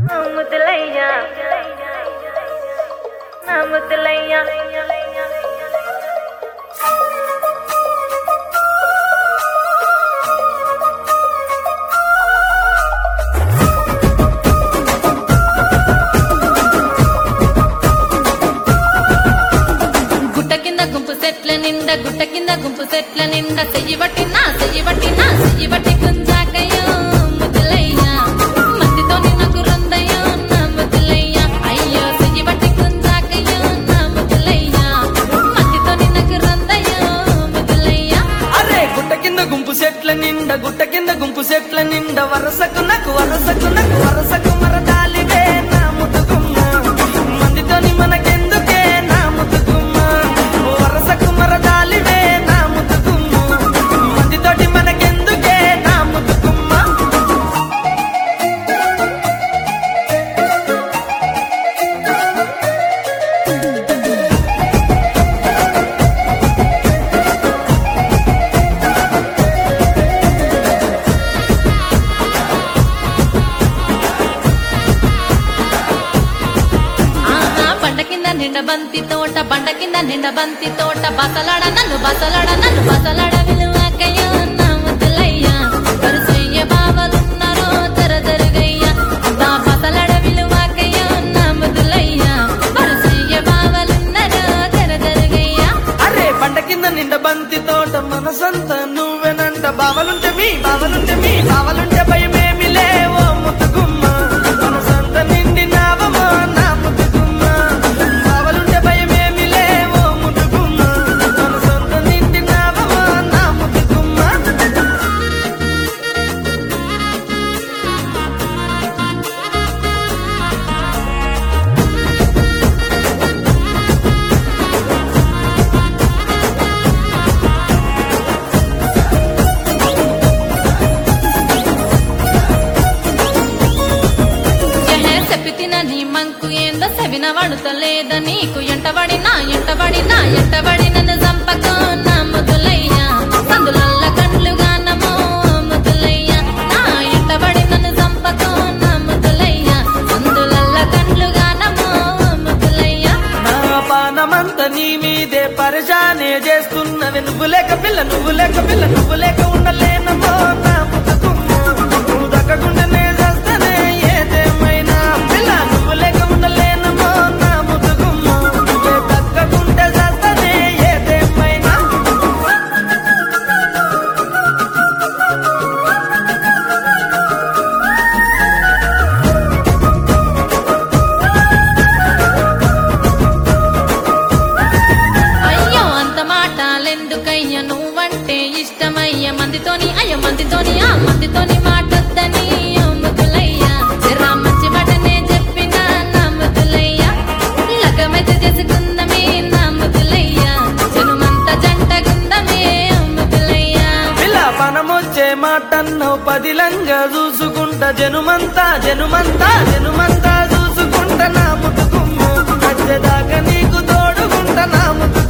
ముద్దులయ్యా నా ముద్దులయ్యా గుట్ట కింద గుంపు సెట్ల నిండా గుట్ట కింద గుంపు సెట్ల నిండా చెయ్యి పట్టినా చెయ్యి పట్టినా చెయ్యి పట్టి గుంజాకయ్యో ముద్దులయ్యా మందితో నాకు రొందయ్యో నా ముద్దులయ్యా అయ్యో చెయ్యి పట్టి గుంజాకయ్యో నా ముద్దులయ్యా మందితో నాకు రొందయ్యో ముద్దులయ్యా అరే గుట్ట కింద గుంపు సెట్ల నిండా గుట్ట కింద గుంపు సెట్ల నిండా వరసకు నాకు వరసకు నాకు వరసకు మరదాలివే నా ముతుకుమ్మ మందితోని మనకెందుకే నా ముతుకుమ్మ వరసకు మరదాలివే నా ముతుకుమ్మ మందితోటి మనకెందుకే నా ముతుకుమ్మ ఆహా బండ కింద నిండ బంతి తోట బండ కింద నిండ బంతి తోట బసలాడ నన్ను బసలాడ నన్ను బసలాడ విలువకయ్యా నా ముద్దులయ్యా వరుసయ్య బావలున్నారో తెర జరుగయ్యా బా బసలాడ విలువకయ్యా నా ముద్దులయ్యా వరుసయ్య బావలున్నారో తెర జరుగయ్యా అరే పంట కింద నిండ బంతి తోట మనసంతా నువ్వెనంట బావలుంటే మీ బావలుంటే మీ బావలుంటే భయమేమి లేవో ముతుకుమ్మ మనసంత నిండి నావమో నా ముతుకుమ్మ బావలుంటే భయమేమి లేవో ముతుకుమ్మ మనసంత నిండి నావమో నా ముతుకుమ్మ ఎహే చెప్పితిన నీ మంకు ఏందో సెవిన వడుతలేద నీకు ఎంటబడినా ఎంటబడినా ఎంటబడి నన్ను చంపకో నా ముద్దులయ్యా సందులల్ల కండ్లుగా నమో ముద్దులయ్యా నా ఎంటబడి నన్ను చంపకో నా ముద్దులయ్యా సందులల్ల కండ్లుగా నమో ముద్దులయ్యా నా పానమంత నీ మీదే పరిశానే చేస్తున్నది నువ్వు లేక పిల్ల నువ్వు లేక పిల్ల నువ్వు లేక ఉండలేనమ్మో నా ముతుకుమ్మ నువ్వు దక్కకుండానే చేస్తానే ఏదేమైనా పిల్ల నువ్వు లేక ఉండలేనమ్మో నా ముతుకుమ్మ నువ్వే దక్కకుంటే చేస్తానే ఏదేమైనా అయ్యో అంత మాటలెందుకయ్య నువ్వంటే ఇష్టమయ్య మందితోని అయ్య మందితోని ఆ మందితోని మాటొద్దని ఓ ముద్దులయ్యా జరా మంచి మాటనే చెప్పిన నా ముద్దులయ్యా లగమైతే చేసుకుందమే నా ముద్దులయ్యా జనుమంత జంటగుందమే ఓ ముద్దులయ్యా పిల్ల పనమొచ్చే మాటన్నో పదిలంగా చూసుకుంటా జనుమంతా జనుమంతా జనుమంతా చూసుకుంటా నా ముతుకుమ్మ వచ్చేదాకా నీకు తోడుకుంటా నా ముతుకుమ్మ